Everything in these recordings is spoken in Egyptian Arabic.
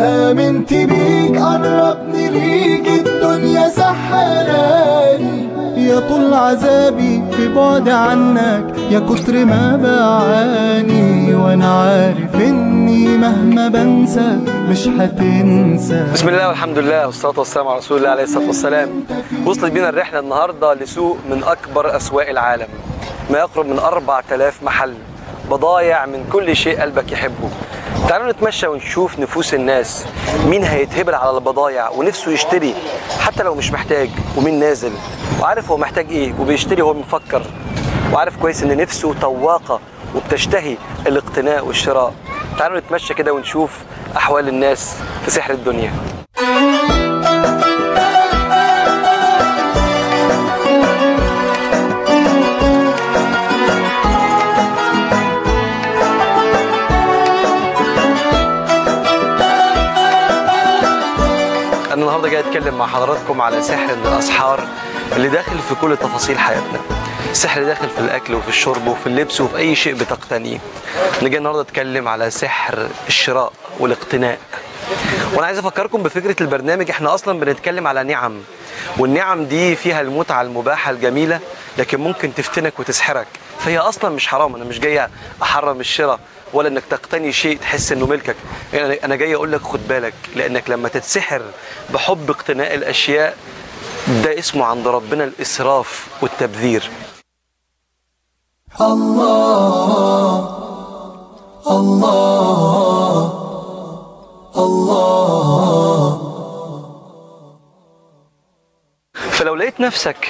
آمنت بيك قربني ليك الدنيا سحراني يا طول عذابي في بعد عنك يا كتر ما بعاني وانا عارف اني مهما بنسى مش هتنسى بسم الله والحمد لله والصلاة والسلام على رسول الله عليه الصلاة والسلام وصلت بينا الرحلة النهاردة لسوق من أكبر أسواق العالم ما يقرب من 4000 محل بضايع من كل شيء قلبك يحبه تعالوا نتمشى ونشوف نفوس الناس مين هيتهبل على البضايع ونفسه يشتري حتى لو مش محتاج ومين نازل وعارف هو محتاج ايه وبيشتري وهو مفكر وعارف كويس ان نفسه طواقة وبتشتهي الاقتناء والشراء تعالوا نتمشى كده ونشوف احوال الناس في سحر الدنيا انا النهارده جاي اتكلم مع حضراتكم على سحر من الاسحار اللي داخل في كل تفاصيل حياتنا السحر اللي داخل في الاكل وفي الشرب وفي اللبس وفي اي شيء بتقتنيه انا جاي النهارده اتكلم على سحر الشراء والاقتناء وانا عايز افكركم بفكره البرنامج احنا اصلا بنتكلم على نعم والنعم دي فيها المتعه المباحه الجميله لكن ممكن تفتنك وتسحرك فهي اصلا مش حرام انا مش جاي احرم الشراء ولا انك تقتني شيء تحس انه ملكك يعني انا جاي اقول لك خد بالك لانك لما تتسحر بحب اقتناء الاشياء ده اسمه عند ربنا الاسراف والتبذير الله الله الله فلو لقيت نفسك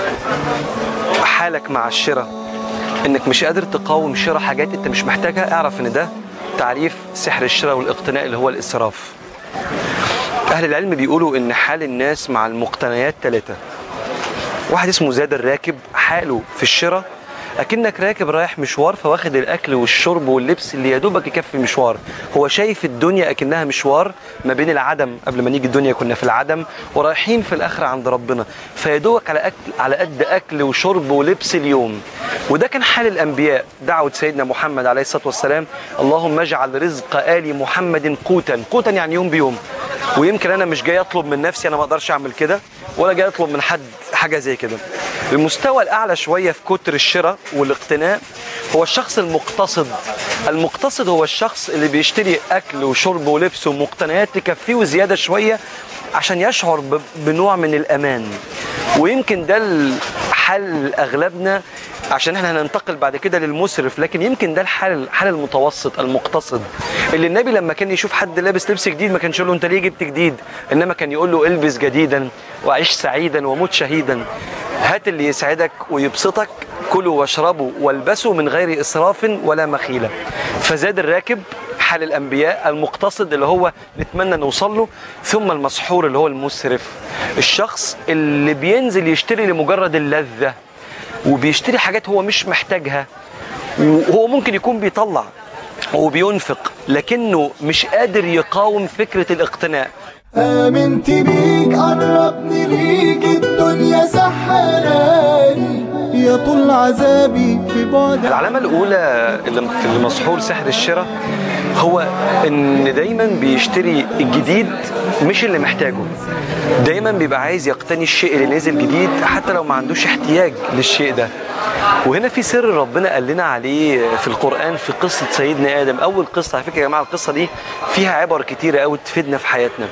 حالك مع الشراء انك مش قادر تقاوم شراء حاجات انت مش محتاجها اعرف ان ده تعريف سحر الشراء والاقتناء اللي هو الاسراف اهل العلم بيقولوا ان حال الناس مع المقتنيات ثلاثة واحد اسمه زاد الراكب حاله في الشراء اكنك راكب رايح مشوار فواخد الاكل والشرب واللبس اللي يا دوبك يكفي المشوار هو شايف الدنيا اكنها مشوار ما بين العدم قبل ما نيجي الدنيا كنا في العدم ورايحين في الاخره عند ربنا فيا دوبك على اكل على قد اكل وشرب ولبس اليوم وده كان حال الانبياء دعوه سيدنا محمد عليه الصلاه والسلام اللهم اجعل رزق ال محمد قوتا قوتا يعني يوم بيوم ويمكن انا مش جاي اطلب من نفسي انا ما اقدرش اعمل كده ولا جاي اطلب من حد حاجه زي كده المستوى الاعلى شويه في كتر الشراء والاقتناء هو الشخص المقتصد المقتصد هو الشخص اللي بيشتري اكل وشرب ولبس ومقتنيات تكفيه وزياده شويه عشان يشعر ب- بنوع من الامان ويمكن ده حال اغلبنا عشان احنا هننتقل بعد كده للمسرف لكن يمكن ده الحال الحال المتوسط المقتصد اللي النبي لما كان يشوف حد لابس لبس جديد ما كانش يقول له انت ليه جبت جديد انما كان يقول له البس جديدا وعيش سعيدا ومت شهيدا هات اللي يسعدك ويبسطك كلوا واشربوا والبسوا من غير اسراف ولا مخيله فزاد الراكب حال الانبياء المقتصد اللي هو نتمنى نوصل له ثم المسحور اللي هو المسرف الشخص اللي بينزل يشتري لمجرد اللذه وبيشتري حاجات هو مش محتاجها وهو ممكن يكون بيطلع وبينفق لكنه مش قادر يقاوم فكرة الاقتناء آمنت بيك قربني ليك الدنيا سحراني يا طول عذابي في بعد العلامة الأولى اللي في اللي مسحور سحر الشراء هو إن دايما بيشتري الجديد مش اللي محتاجه دايما بيبقى عايز يقتني الشيء اللي نازل جديد حتى لو ما عندوش احتياج للشيء ده وهنا في سر ربنا قال لنا عليه في القرآن في قصة سيدنا آدم أول قصة على فكرة يا جماعة القصة دي فيها عبر كتيرة قوي تفيدنا في حياتنا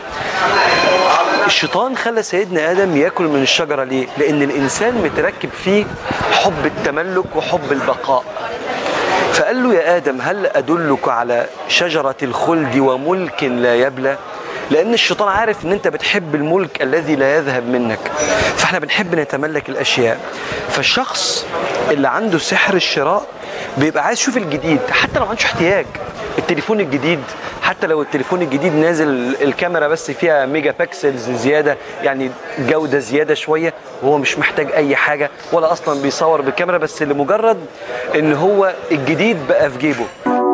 الشيطان خلى سيدنا ادم ياكل من الشجره ليه؟ لان الانسان متركب فيه حب التملك وحب البقاء. فقال له يا ادم هل ادلك على شجره الخلد وملك لا يبلى؟ لان الشيطان عارف ان انت بتحب الملك الذي لا يذهب منك فاحنا بنحب نتملك الاشياء فالشخص اللي عنده سحر الشراء بيبقى عايز يشوف الجديد حتى لو ما عندوش احتياج التليفون الجديد حتى لو التليفون الجديد نازل الكاميرا بس فيها ميجا بكسلز زياده يعني جوده زياده شويه وهو مش محتاج اي حاجه ولا اصلا بيصور بالكاميرا بس لمجرد ان هو الجديد بقى في جيبه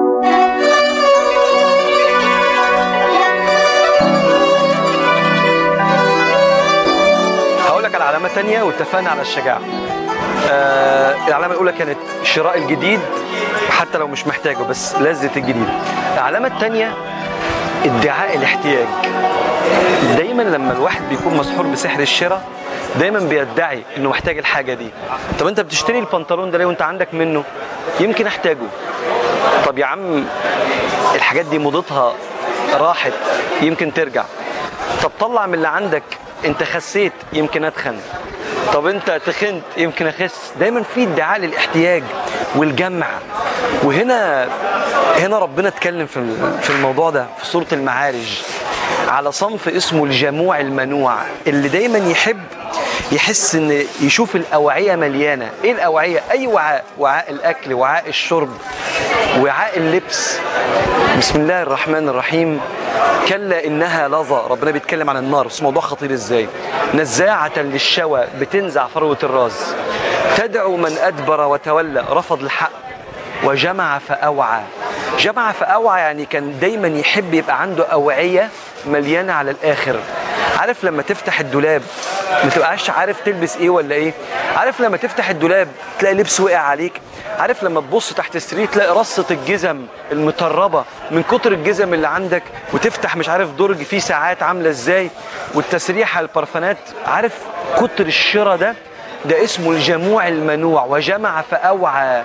هقول لك على علامه تانية واتفقنا على الشجاعه آه العلامه الاولى كانت شراء الجديد حتى لو مش محتاجه بس لذه الجديد العلامه الثانيه ادعاء الاحتياج دايما لما الواحد بيكون مسحور بسحر الشراء دايما بيدعي انه محتاج الحاجه دي طب انت بتشتري البنطلون ده ليه وانت عندك منه يمكن احتاجه طب يا عم الحاجات دي موضتها راحت يمكن ترجع طب طلع من اللي عندك انت خسيت يمكن اتخن طب انت تخنت يمكن اخس دايما في ادعاء للاحتياج والجمع وهنا هنا ربنا اتكلم في في الموضوع ده في سوره المعارج على صنف اسمه الجموع المنوع اللي دايما يحب يحس ان يشوف الاوعيه مليانه ايه الاوعيه اي وعاء وعاء الاكل وعاء الشرب وعاء اللبس بسم الله الرحمن الرحيم كلا انها لظى ربنا بيتكلم عن النار بس موضوع خطير ازاي نزاعه للشوى بتنزع فروه الراس تدعو من ادبر وتولى رفض الحق وجمع فاوعى جمع فاوعى يعني كان دايما يحب يبقى عنده اوعيه مليانه على الاخر عارف لما تفتح الدولاب ما تبقاش عارف تلبس ايه ولا ايه عارف لما تفتح الدولاب تلاقي لبس وقع عليك عارف لما تبص تحت السرير تلاقي رصة الجزم المطربة من كتر الجزم اللي عندك وتفتح مش عارف درج فيه ساعات عاملة ازاي والتسريحة البرفانات عارف كتر الشراء ده ده اسمه الجموع المنوع وجمع فأوعى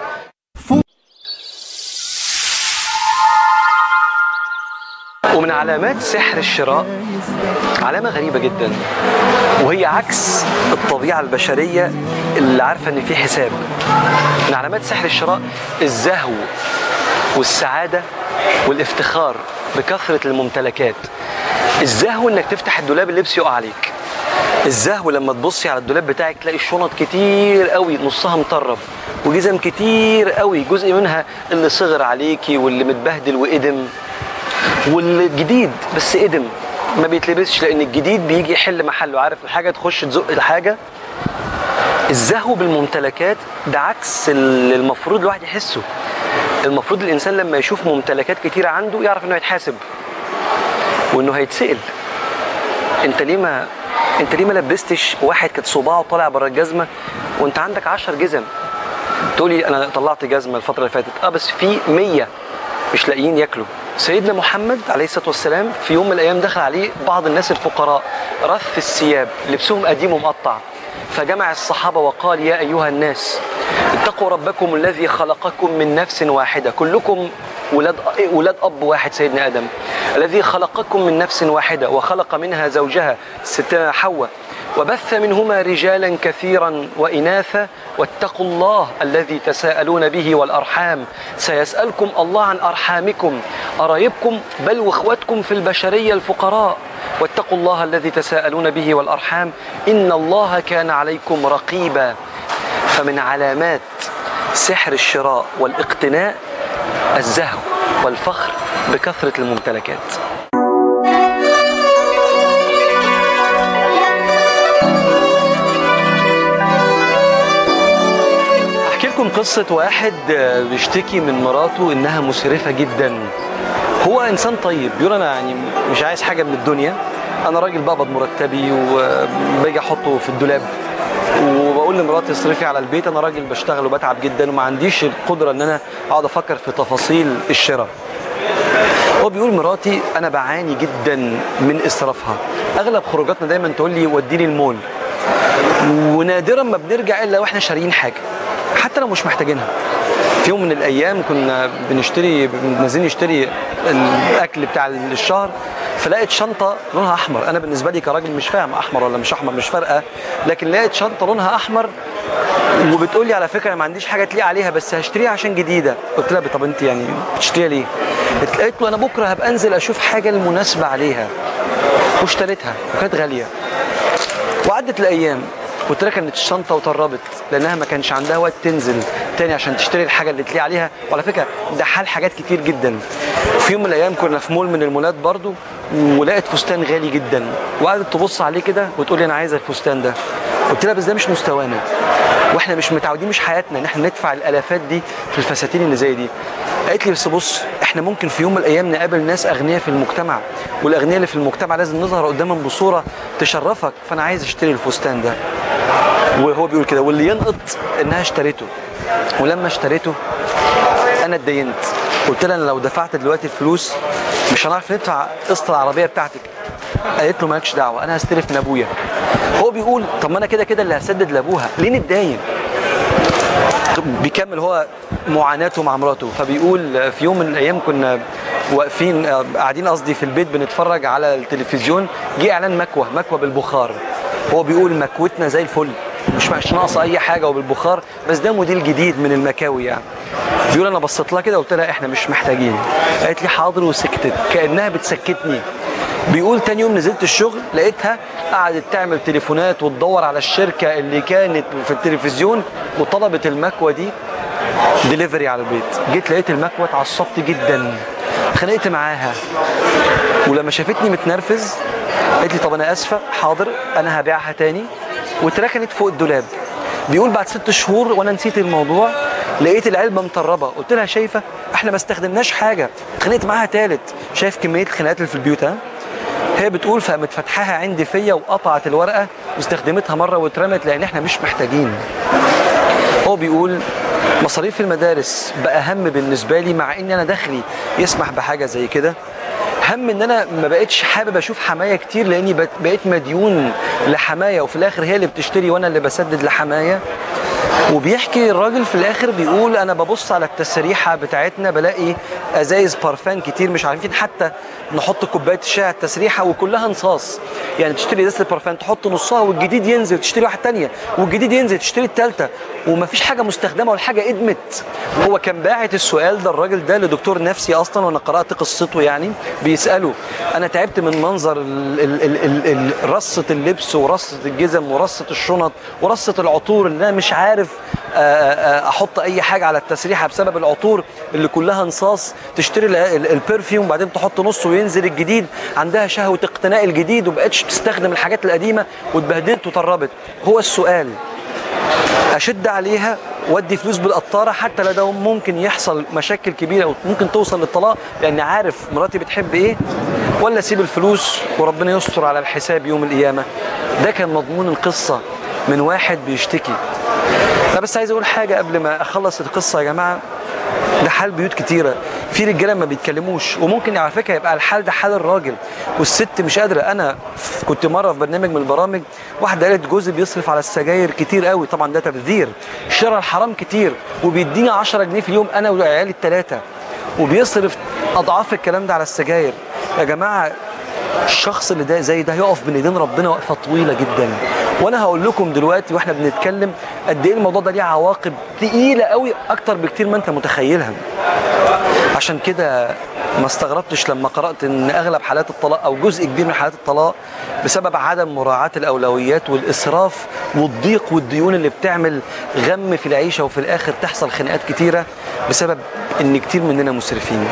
ومن علامات سحر الشراء علامة غريبة جدا وهي عكس الطبيعة البشرية اللي عارفة ان في حساب من علامات سحر الشراء الزهو والسعادة والافتخار بكثرة الممتلكات الزهو انك تفتح الدولاب اللبس يقع عليك الزهو لما تبصي على الدولاب بتاعك تلاقي شنط كتير قوي نصها مطرب وجزم كتير قوي جزء منها اللي صغر عليكي واللي متبهدل وقدم والجديد بس قدم ما بيتلبسش لان الجديد بيجي يحل محله عارف الحاجه تخش تزق الحاجه الزهو بالممتلكات ده عكس اللي المفروض الواحد يحسه المفروض الانسان لما يشوف ممتلكات كتيره عنده يعرف انه هيتحاسب وانه هيتسال انت ليه ما انت ليه ما لبستش واحد كانت صباعه طالع بره الجزمه وانت عندك 10 جزم تقولي انا طلعت جزمه الفتره اللي فاتت اه بس في 100 مش لاقيين ياكلوا سيدنا محمد عليه الصلاه والسلام في يوم من الايام دخل عليه بعض الناس الفقراء رث الثياب لبسهم قديم ومقطع فجمع الصحابه وقال يا ايها الناس اتقوا ربكم الذي خلقكم من نفس واحده كلكم ولاد ولاد اب واحد سيدنا ادم الذي خلقكم من نفس واحده وخلق منها زوجها ستنا حواء وبث منهما رجالا كثيرا واناثا واتقوا الله الذي تساءلون به والارحام سيسالكم الله عن ارحامكم قرايبكم بل واخواتكم في البشريه الفقراء واتقوا الله الذي تساءلون به والارحام ان الله كان عليكم رقيبا فمن علامات سحر الشراء والاقتناء الزهو والفخر بكثره الممتلكات احكي لكم قصة واحد بيشتكي من مراته انها مسرفة جدا هو انسان طيب بيقول انا يعني مش عايز حاجة من الدنيا انا راجل بقبض مرتبي وباجي احطه في الدولاب وبقول لمراتي اصرفي على البيت انا راجل بشتغل وبتعب جدا وما عنديش القدرة ان انا اقعد افكر في تفاصيل الشراء هو بيقول مراتي انا بعاني جدا من اسرافها اغلب خروجاتنا دايما تقول لي وديني المول ونادرا ما بنرجع الا واحنا شاريين حاجه حتى لو مش محتاجينها في يوم من الايام كنا بنشتري نازلين نشتري الاكل بتاع الشهر فلقيت شنطه لونها احمر انا بالنسبه لي كراجل مش فاهم احمر ولا مش احمر مش فارقه لكن لقيت شنطه لونها احمر وبتقول لي على فكره انا ما عنديش حاجه تليق عليها بس هشتريها عشان جديده قلت لها طب انت يعني بتشتريها ليه قالت له انا بكره هبقى انزل اشوف حاجه المناسبه عليها واشتريتها وكانت غاليه وعدت الايام قلت لها كانت الشنطه وطربت لانها ما كانش عندها وقت تنزل تاني عشان تشتري الحاجه اللي تليق عليها وعلى فكره ده حال حاجات كتير جدا في يوم من الايام كنا في مول من المولات برضو ولقيت فستان غالي جدا وقعدت تبص عليه كده وتقول لي انا عايزه الفستان ده قلت لها بس ده مش مستوانا واحنا مش متعودين مش حياتنا ان احنا ندفع الالافات دي في الفساتين اللي زي دي قالت لي بس بص احنا ممكن في يوم من الايام نقابل ناس اغنياء في المجتمع والاغنياء اللي في المجتمع لازم نظهر قدامهم بصوره تشرفك فانا عايز اشتري الفستان ده وهو بيقول كده واللي ينقط انها اشتريته ولما اشتريته انا اتدينت قلت لها انا لو دفعت دلوقتي الفلوس مش هنعرف ندفع قسط العربيه بتاعتك قالت له مالكش دعوه انا هستلف من ابويا هو بيقول طب ما انا كده كده اللي هسدد لابوها ليه نتداين بيكمل هو معاناته مع مراته فبيقول في يوم من الايام كنا واقفين قاعدين قصدي في البيت بنتفرج على التلفزيون جه اعلان مكوه مكوه بالبخار هو بيقول مكوتنا زي الفل مش مش ناقصه اي حاجه وبالبخار بس ده موديل جديد من المكاوي يعني بيقول انا بصيت لها كده قلت لها احنا مش محتاجين قالت لي حاضر وسكتت كانها بتسكتني بيقول تاني يوم نزلت الشغل لقيتها قعدت تعمل تليفونات وتدور على الشركه اللي كانت في التلفزيون وطلبت المكوه دي ديليفري على البيت جيت لقيت المكوه اتعصبت جدا اتخانقت معاها ولما شافتني متنرفز قالت لي طب انا اسفه حاضر انا هبيعها تاني واتركنت فوق الدولاب بيقول بعد ست شهور وانا نسيت الموضوع لقيت العلبه مطربه قلت لها شايفه احنا ما استخدمناش حاجه اتخانقت معاها تالت شايف كميه الخناقات اللي في البيوت ها هي بتقول فقامت فتحها عندي فيا وقطعت الورقه واستخدمتها مره واترمت لان احنا مش محتاجين هو بيقول مصاريف المدارس بقى هم بالنسبه لي مع ان انا دخلي يسمح بحاجه زي كده هم ان انا ما بقتش حابب اشوف حمايه كتير لاني بقيت- بقيت مديون لحمايه وفي الاخر هي اللي بتشتري وانا اللي بسدد لحمايه وبيحكي الراجل في الاخر بيقول انا ببص على التسريحه بتاعتنا بلاقي ازايز بارفان كتير مش عارفين حتى نحط كوبايه الشاي على التسريحه وكلها نصاص يعني تشتري ازازه البارفان تحط نصها والجديد ينزل تشتري واحده تانية والجديد ينزل تشتري الثالثه ومفيش حاجه مستخدمه ولا حاجه ادمت هو كان باعت السؤال ده الراجل ده لدكتور نفسي اصلا وانا قرات قصته يعني بيساله انا تعبت من منظر ال- ال- ال- ال- ال- رصه اللبس ورصه الجزم ورصه الشنط ورصه العطور ان انا مش عارف آه، آه، احط اي حاجه على التسريحه بسبب العطور اللي كلها نصاص تشتري ال- ال- البرفيوم بعدين تحط نصه وينزل الجديد عندها شهوه اقتناء الجديد ومبقتش تستخدم الحاجات القديمه واتبهدلت وطربت هو السؤال اشد عليها وادي فلوس بالقطاره حتى لو ده ممكن يحصل مشاكل كبيره وممكن توصل للطلاق لاني عارف مراتي بتحب ايه ولا اسيب الفلوس وربنا يستر على الحساب يوم القيامه ده كان مضمون القصه من واحد بيشتكي لا بس عايز اقول حاجه قبل ما اخلص القصه يا جماعه ده حال بيوت كتيره في رجاله ما بيتكلموش وممكن على فكره يبقى الحال ده حال الراجل والست مش قادره انا ف- كنت مره في برنامج من البرامج واحده قالت جوزي بيصرف على السجاير كتير قوي طبعا ده تبذير شراء الحرام كتير وبيديني 10 جنيه في اليوم انا وعيالي الثلاثه وبيصرف اضعاف الكلام ده على السجاير يا جماعه الشخص اللي ده زي ده هيقف بين ايدين ربنا وقفه طويله جدا وانا هقول لكم دلوقتي واحنا بنتكلم قد ايه الموضوع ده ليه عواقب تقيله قوي اكتر بكتير ما انت متخيلها عشان كده ما استغربتش لما قرات ان اغلب حالات الطلاق او جزء كبير من حالات الطلاق بسبب عدم مراعاه الاولويات والاسراف والضيق والديون اللي بتعمل غم في العيشه وفي الاخر تحصل خناقات كتيره بسبب ان كتير مننا مسرفين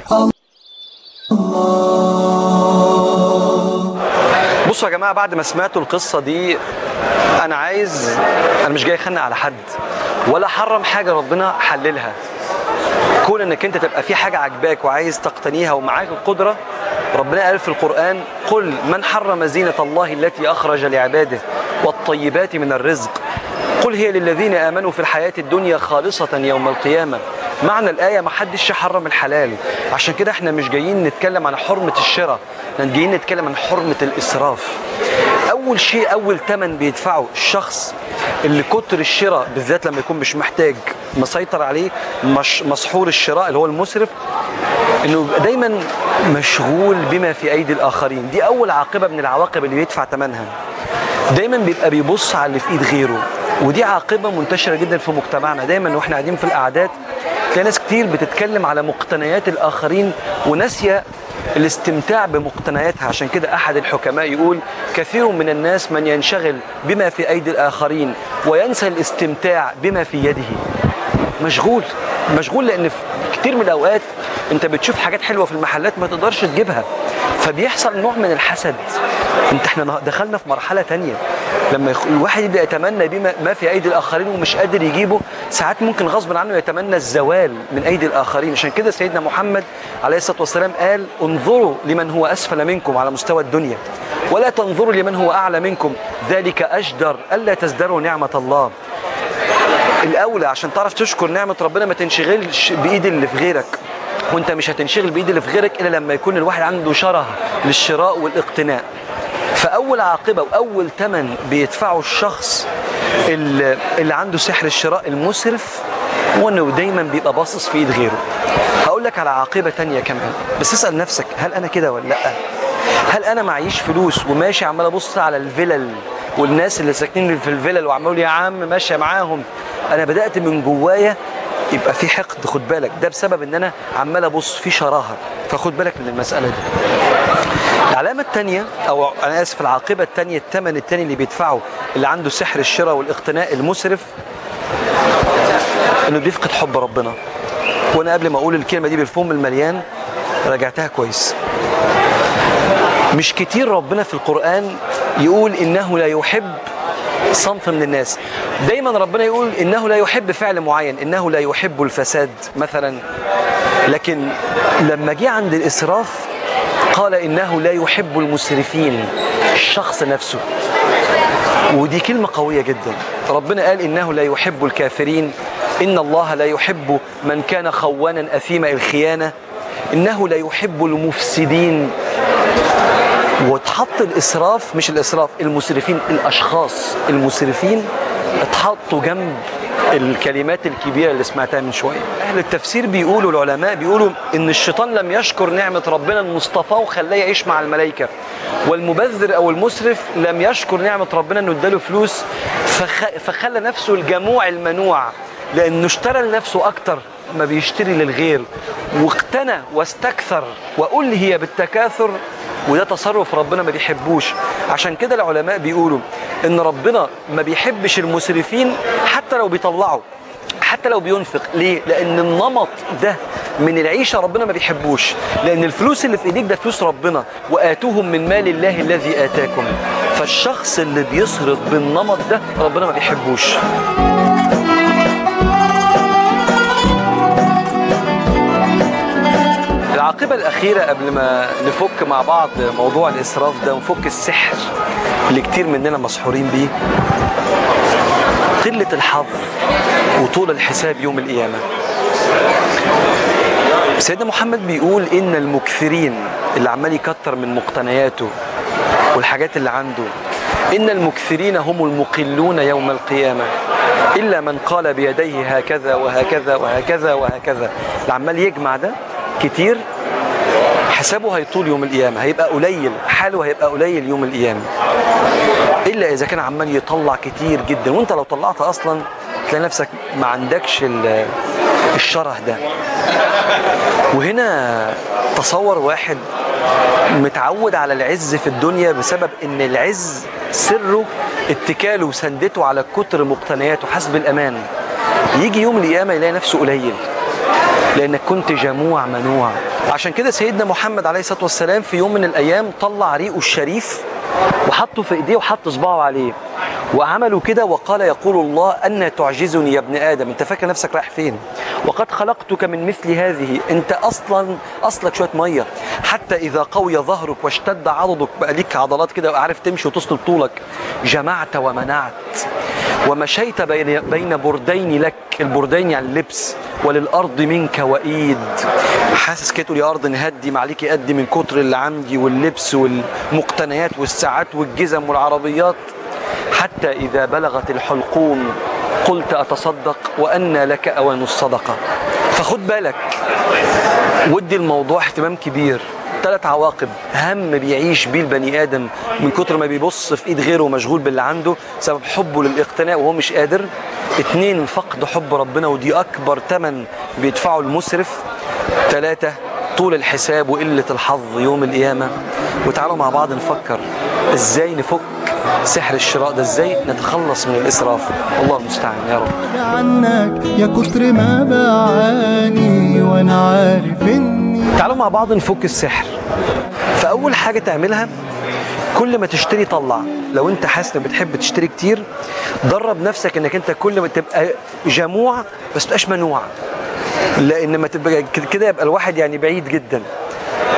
بصوا يا جماعه بعد ما سمعتوا القصه دي انا عايز انا مش جاي اخنق على حد ولا حرم حاجه ربنا حللها كون انك انت تبقى في حاجه عجباك وعايز تقتنيها ومعاك القدره ربنا قال في القران قل من حرم زينه الله التي اخرج لعباده والطيبات من الرزق قل هي للذين امنوا في الحياه الدنيا خالصه يوم القيامه معنى الايه ما حدش يحرم الحلال عشان كده احنا مش جايين نتكلم عن حرمه الشراء احنا جايين نتكلم عن حرمه الاسراف اول شيء اول ثمن بيدفعه الشخص اللي كتر الشراء بالذات لما يكون مش محتاج مسيطر عليه مش مسحور الشراء اللي هو المسرف انه يبقى دايما مشغول بما في ايدي الاخرين دي اول عاقبه من العواقب اللي بيدفع ثمنها دايما بيبقى بيبص على اللي في ايد غيره ودي عاقبه منتشره جدا في مجتمعنا دايما واحنا قاعدين في القعدات تلاقي ناس كتير بتتكلم على مقتنيات الاخرين وناسيه الاستمتاع بمقتنياتها عشان كده احد الحكماء يقول كثير من الناس من ينشغل بما في ايدي الاخرين وينسى الاستمتاع بما في يده مشغول مشغول لان في كتير من الاوقات انت بتشوف حاجات حلوه في المحلات ما تقدرش تجيبها فبيحصل نوع من الحسد انت احنا نه- دخلنا في مرحله تانية لما يخ- الواحد يبدا يتمنى بما ما في ايدي الاخرين ومش قادر يجيبه ساعات ممكن غصب عنه يتمنى الزوال من ايدي الاخرين عشان كده سيدنا محمد عليه الصلاه والسلام قال انظروا لمن هو اسفل منكم على مستوى الدنيا ولا تنظروا لمن هو اعلى منكم ذلك اجدر الا تزدروا نعمه الله الاولى عشان تعرف تشكر نعمه ربنا ما تنشغلش بايد اللي في غيرك وانت مش هتنشغل بايد اللي في غيرك الا لما يكون الواحد عنده شره للشراء والاقتناء فاول عاقبه واول ثمن بيدفعه الشخص اللي, اللي عنده سحر الشراء المسرف هو انه دايما بيبقى باصص في ايد غيره هقول لك على عاقبه تانية كمان بس اسال نفسك هل انا كده ولا لا هل انا معيش فلوس وماشي عمال ابص على الفلل والناس اللي ساكنين في الفلل وعمالوا لي يا عم ماشيه معاهم انا بدات من جوايا يبقى في حقد خد بالك ده بسبب ان انا عمال ابص في شراهه فخد بالك من المساله دي العلامة الثانية أو أنا آسف العاقبة الثانية الثمن الثاني اللي بيدفعه اللي عنده سحر الشراء والاقتناء المسرف إنه بيفقد حب ربنا وأنا قبل ما أقول الكلمة دي بالفم المليان راجعتها كويس مش كتير ربنا في القرآن يقول إنه لا يحب صنف من الناس دايما ربنا يقول إنه لا يحب فعل معين إنه لا يحب الفساد مثلا لكن لما جه عند الإسراف قال إنه لا يحب المسرفين الشخص نفسه ودي كلمة قوية جدا ربنا قال إنه لا يحب الكافرين إن الله لا يحب من كان خوانا أثيم الخيانة إنه لا يحب المفسدين واتحط الإسراف مش الإسراف المسرفين الأشخاص المسرفين اتحطوا جنب الكلمات الكبيرة اللي سمعتها من شوية أهل التفسير بيقولوا العلماء بيقولوا إن الشيطان لم يشكر نعمة ربنا المصطفى وخلاه يعيش مع الملائكة والمبذر أو المسرف لم يشكر نعمة ربنا إنه اداله فلوس فخ... فخلى نفسه الجموع المنوع لأنه اشترى لنفسه أكتر ما بيشتري للغير واقتنى واستكثر وألهي بالتكاثر وده تصرف ربنا ما بيحبوش عشان كده العلماء بيقولوا ان ربنا ما بيحبش المسرفين حتى لو بيطلعوا حتى لو بينفق ليه لان النمط ده من العيشة ربنا ما بيحبوش لأن الفلوس اللي في إيديك ده فلوس ربنا وآتوهم من مال الله الذي آتاكم فالشخص اللي بيصرف بالنمط ده ربنا ما بيحبوش العاقبة الأخيرة قبل ما نفك مع بعض موضوع الإسراف ده ونفك السحر اللي كتير مننا مسحورين بيه قلة الحظ وطول الحساب يوم القيامة سيدنا محمد بيقول إن المكثرين اللي عمال يكتر من مقتنياته والحاجات اللي عنده إن المكثرين هم المقلون يوم القيامة إلا من قال بيديه هكذا وهكذا وهكذا وهكذا اللي عمال يجمع ده كتير حسابه هيطول يوم القيامة هيبقى قليل حاله هيبقى قليل يوم القيامة إلا إذا كان عمال يطلع كتير جدا وأنت لو طلعت أصلا تلاقي نفسك ما عندكش ال- الشره ده وهنا تصور واحد متعود على العز في الدنيا بسبب ان العز سره اتكاله وسندته على كتر مقتنياته حسب الامان يجي يوم القيامه يلاقي نفسه قليل لانك كنت جموع منوع عشان كده سيدنا محمد عليه الصلاه والسلام في يوم من الايام طلع ريقه الشريف وحطه في ايديه وحط صباعه عليه وعملوا كده وقال يقول الله أن تعجزني يا ابن آدم أنت فاكر نفسك رايح فين وقد خلقتك من مثل هذه أنت أصلا أصلك شوية مية حتى إذا قوي ظهرك واشتد عضدك بقى ليك عضلات كده وعارف تمشي وتصل طولك جمعت ومنعت ومشيت بين بين بردين لك البردين يعني اللبس وللأرض منك وإيد حاسس كده تقول يا أرض نهدي معليك قدي من كتر اللي عندي واللبس والمقتنيات والساعات والجزم والعربيات حتى إذا بلغت الحلقوم قلت أتصدق وأن لك أوان الصدقة فخد بالك ودي الموضوع اهتمام كبير ثلاث عواقب هم بيعيش بيه البني ادم من كتر ما بيبص في ايد غيره ومشغول باللي عنده سبب حبه للاقتناء وهو مش قادر اتنين فقد حب ربنا ودي اكبر ثمن بيدفعه المسرف ثلاثة طول الحساب وقلة الحظ يوم القيامة وتعالوا مع بعض نفكر ازاي نفك سحر الشراء ده ازاي نتخلص من الاسراف الله المستعان يا رب عنك يا كتر ما بعاني وانا عارف اني تعالوا مع بعض نفك السحر فاول حاجه تعملها كل ما تشتري طلع لو انت حاسس انك بتحب تشتري كتير درب نفسك انك انت كل ما تبقى جموع بس تبقاش منوع لان ما تبقى كده يبقى الواحد يعني بعيد جدا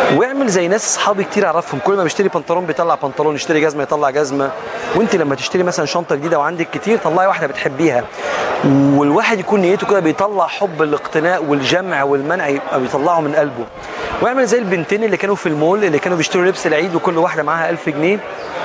واعمل زي ناس اصحابي كتير اعرفهم كل ما بيشتري بنطلون بيطلع بنطلون يشتري جزمه يطلع جزمه وانت لما تشتري مثلا شنطه جديده وعندك كتير طلعي واحده بتحبيها والواحد يكون نيته كده بيطلع حب الاقتناء والجمع والمنع يبقى بيطلعه من قلبه واعمل زي البنتين اللي كانوا في المول اللي كانوا بيشتروا لبس العيد وكل واحده معاها 1000 جنيه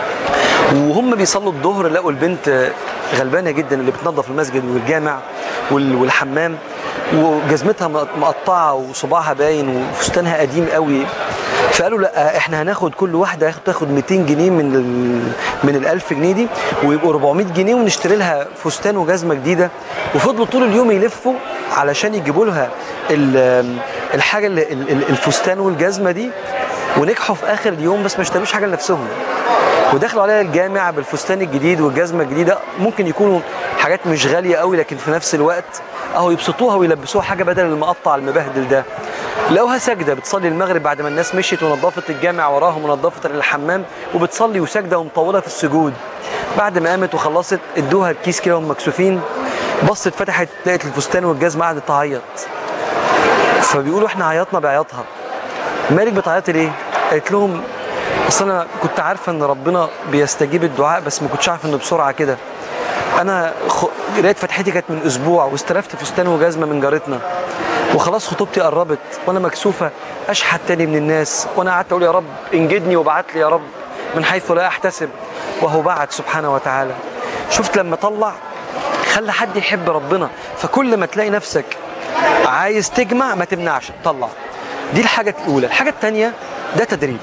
وهم بيصلوا الظهر لقوا البنت غلبانه جدا اللي بتنظف المسجد والجامع وال- والحمام وجزمتها مقطعه وصباعها باين وفستانها قديم قوي فقالوا لا احنا هناخد كل واحده هاخد- تاخد 200 جنيه من ال من ال 1000 جنيه دي ويبقوا 400 جنيه ونشتري لها فستان وجزمه جديده وفضلوا طول اليوم يلفوا علشان يجيبوا لها ال- الحاجه اللي- ال- ال- الفستان والجزمه دي ونجحوا في اخر اليوم بس ما اشتروش حاجه لنفسهم ودخلوا عليها الجامع بالفستان الجديد والجزمه الجديده ممكن يكونوا حاجات مش غاليه قوي لكن في نفس الوقت اهو يبسطوها ويلبسوها حاجه بدل المقطع المبهدل ده لقوها ساجده بتصلي المغرب بعد ما الناس مشيت ونظفت الجامع وراهم ونظفت الحمام وبتصلي وساجده ومطوله في السجود بعد ما قامت وخلصت ادوها الكيس كده وهم مكسوفين بصت فتحت لقت الفستان والجزمه قعدت تعيط فبيقولوا احنا عيطنا بعياطها مالك بتعيطي ليه؟ قالت لهم اصل انا كنت عارفه ان ربنا بيستجيب الدعاء بس ما كنتش عارفه انه بسرعه كده انا خ... قرايه فتحتي كانت من اسبوع واستلفت فستان وجزمه من جارتنا وخلاص خطوبتي قربت وانا مكسوفه اشحت تاني من الناس وانا قعدت اقول يا رب انجدني وابعت لي يا رب من حيث لا احتسب وهو بعت سبحانه وتعالى شفت لما طلع خلى حد يحب ربنا فكل ما تلاقي نفسك عايز تجمع ما تمنعش طلع دي الحاجة الأولى الحاجة الثانية ده تدريب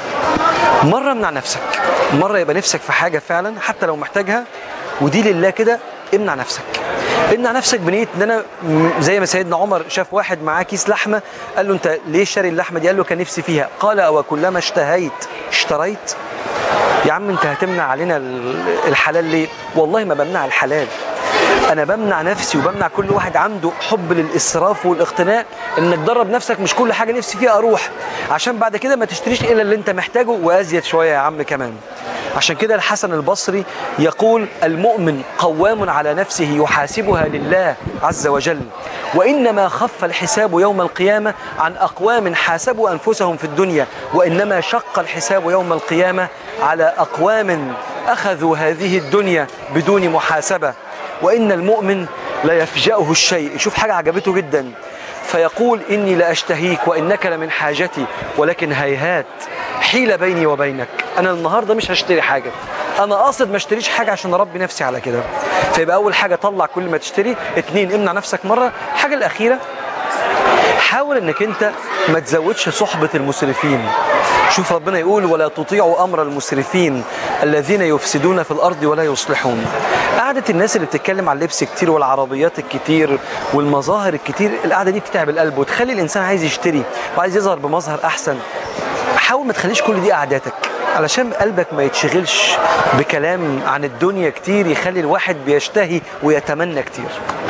مرة امنع نفسك مرة يبقى نفسك في حاجة فعلا حتى لو محتاجها ودي لله كده امنع نفسك امنع نفسك بنية ان انا م- زي ما سيدنا عمر شاف واحد معاه كيس لحمة قال له انت ليه شاري اللحمة دي قال له كان نفسي فيها قال او كلما اشتهيت اشتريت يا عم انت هتمنع علينا ال- الحلال ليه والله ما بمنع الحلال انا بمنع نفسي وبمنع كل واحد عنده حب للاسراف والاقتناء انك تدرب نفسك مش كل حاجه نفسي فيها اروح عشان بعد كده ما تشتريش الا اللي انت محتاجه وازيد شويه يا عم كمان عشان كده الحسن البصري يقول المؤمن قوام على نفسه يحاسبها لله عز وجل وانما خف الحساب يوم القيامه عن اقوام حاسبوا انفسهم في الدنيا وانما شق الحساب يوم القيامه على اقوام اخذوا هذه الدنيا بدون محاسبه وإن المؤمن لا يفجأه الشيء يشوف حاجة عجبته جدا فيقول إني لأشتهيك وإنك لمن حاجتي ولكن هيهات حيلة بيني وبينك أنا النهاردة مش هشتري حاجة أنا قاصد ما اشتريش حاجة عشان أربي نفسي على كده فيبقى أول حاجة طلع كل ما تشتري اتنين امنع نفسك مرة الحاجة الأخيرة حاول انك انت ما تزودش صحبة المسرفين شوف ربنا يقول ولا تطيعوا امر المسرفين الذين يفسدون في الارض ولا يصلحون قعدة الناس اللي بتتكلم عن اللبس كتير والعربيات الكتير والمظاهر الكتير القعدة دي بتتعب القلب وتخلي الانسان عايز يشتري وعايز يظهر بمظهر احسن حاول ما تخليش كل دي قعداتك علشان قلبك ما يتشغلش بكلام عن الدنيا كتير يخلي الواحد بيشتهي ويتمنى كتير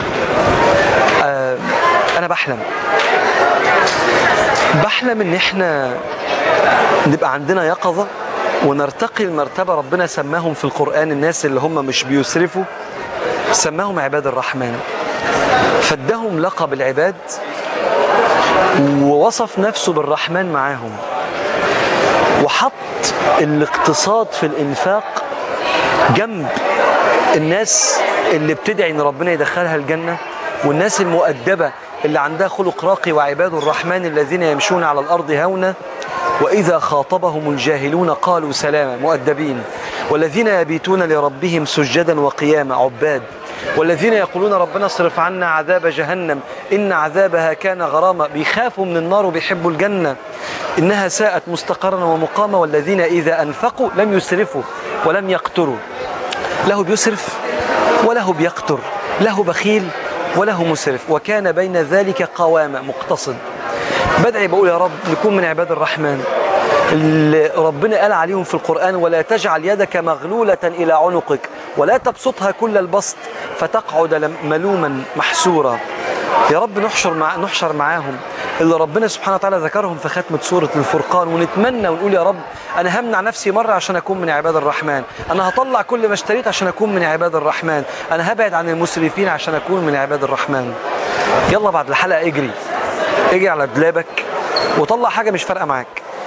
آه انا بحلم بحلم ان احنا نبقى عندنا يقظة ونرتقي لمرتبة ربنا سماهم في القرآن الناس اللي هم مش بيسرفوا سماهم عباد الرحمن فادهم لقب العباد ووصف نفسه بالرحمن معاهم وحط الاقتصاد في الإنفاق جنب الناس اللي بتدعي ان ربنا يدخلها الجنه والناس المؤدبه اللي عندها خلق راقي وعباد الرحمن الذين يمشون على الارض هونا واذا خاطبهم الجاهلون قالوا سلاما مؤدبين والذين يبيتون لربهم سجدا وقياما عباد والذين يقولون ربنا اصرف عنا عذاب جهنم ان عذابها كان غراما بيخافوا من النار وبيحبوا الجنه انها ساءت مستقرا ومقاما والذين اذا انفقوا لم يسرفوا ولم يقتروا له بيسرف وله بيقتر له بخيل وله مسرف وكان بين ذلك قوامة مقتصد بدعي بقول يا رب نكون من عباد الرحمن اللي ربنا قال عليهم في القرآن ولا تجعل يدك مغلولة إلى عنقك ولا تبسطها كل البسط فتقعد لم- ملوما محسورا يا رب نحشر مع نحشر معاهم اللي ربنا سبحانه وتعالى ذكرهم في ختمة سورة الفرقان ونتمنى ونقول يا رب أنا همنع نفسي مرة عشان أكون من عباد الرحمن أنا هطلع كل ما اشتريت عشان أكون من عباد الرحمن أنا هبعد عن المسرفين عشان أكون من عباد الرحمن يلا بعد الحلقة اجري اجري على دولابك وطلع حاجة مش فارقة معاك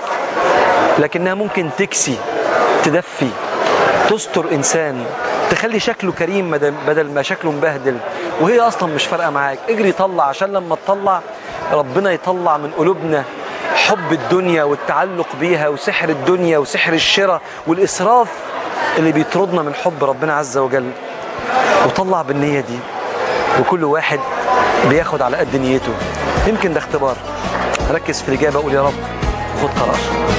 لكنها ممكن تكسي تدفي تستر انسان تخلي شكله كريم بدل- بدل ما شكله مبهدل وهي اصلا مش فارقه معاك اجري طلع عشان لما تطلع ربنا يطلع من قلوبنا حب الدنيا والتعلق بيها وسحر الدنيا وسحر الشراء والاسراف اللي بيطردنا من حب ربنا عز وجل وطلع بالنيه دي وكل واحد بياخد على قد نيته يمكن ده اختبار ركز في الاجابه قول يا رب خد قرار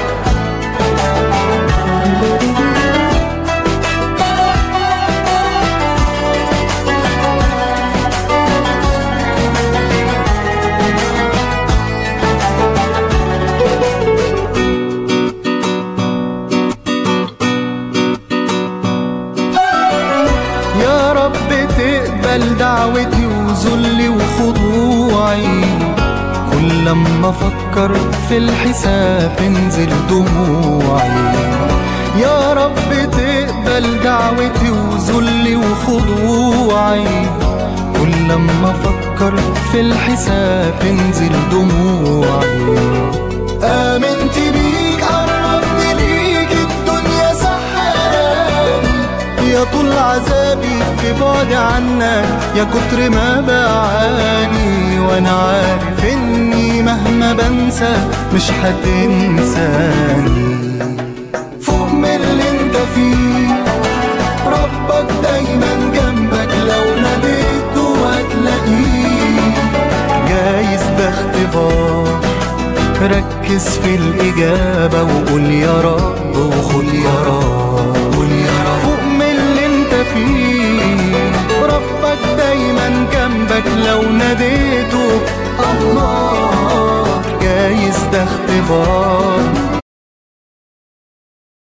يا رب تقبل دعوتي وذلي وخضوعي كل لما افكر في الحساب تنزل دموعي يا رب تقبل دعوتي وذلي وخضوعي كل لما افكر في الحساب تنزل دموعي آمنت بيك قربت ليك الدنيا سحراني يا طول عذابي في بعد عنك يا كتر ما بعاني وانا عارف اني مهما بنسى مش هتنساني فوق من اللي انت فيه ربك دايما جنبك لو ناديته هتلاقيه جايز ده اختبار ركز في الإجابة وقول يا رب وخد يا رب قول يا رب فوق من اللي انت فيه ربك دايما جنبك لو ناديته الله جايز ده اختبار